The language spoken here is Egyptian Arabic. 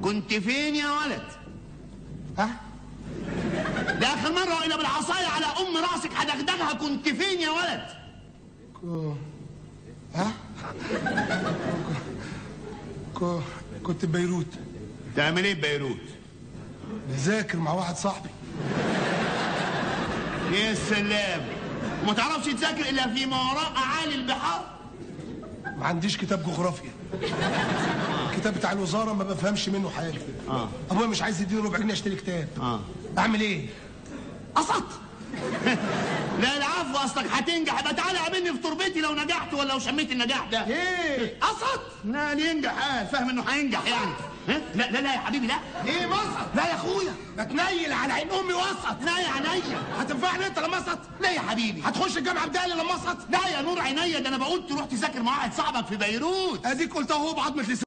كنت فين يا ولد ها ده اخر مره وانا بالعصايه على ام راسك هدغدغها كنت فين يا ولد ها ك- كنت في بيروت تعمل ايه ببيروت بذاكر مع واحد صاحبي يا سلام وما تعرفش تذاكر الا في ما وراء اعالي البحار ما عنديش كتاب جغرافيا الكتاب بتاع الوزاره ما بفهمش منه حاجه اه ابويا مش عايز يديني ربع جنيه اشتري كتاب اه اعمل ايه قسط لا العفو اصلك هتنجح يبقى تعالى قابلني في تربتي لو نجحت ولا لو شميت النجاح ده ايه قسط لا ينجح اه فاهم انه هينجح يعني ها؟ لا لا لا يا حبيبي لا ايه وسط لا يا اخويا بتنيل على عين امي وسط لا يا عينيا هتنفعني انت لما وسط لا يا حبيبي هتخش الجامعه بدالي لما وسط لا يا نور عينيا ده انا بقول تروح تذاكر مع واحد صاحبك في بيروت اديك قلت اهو بعضمه لساني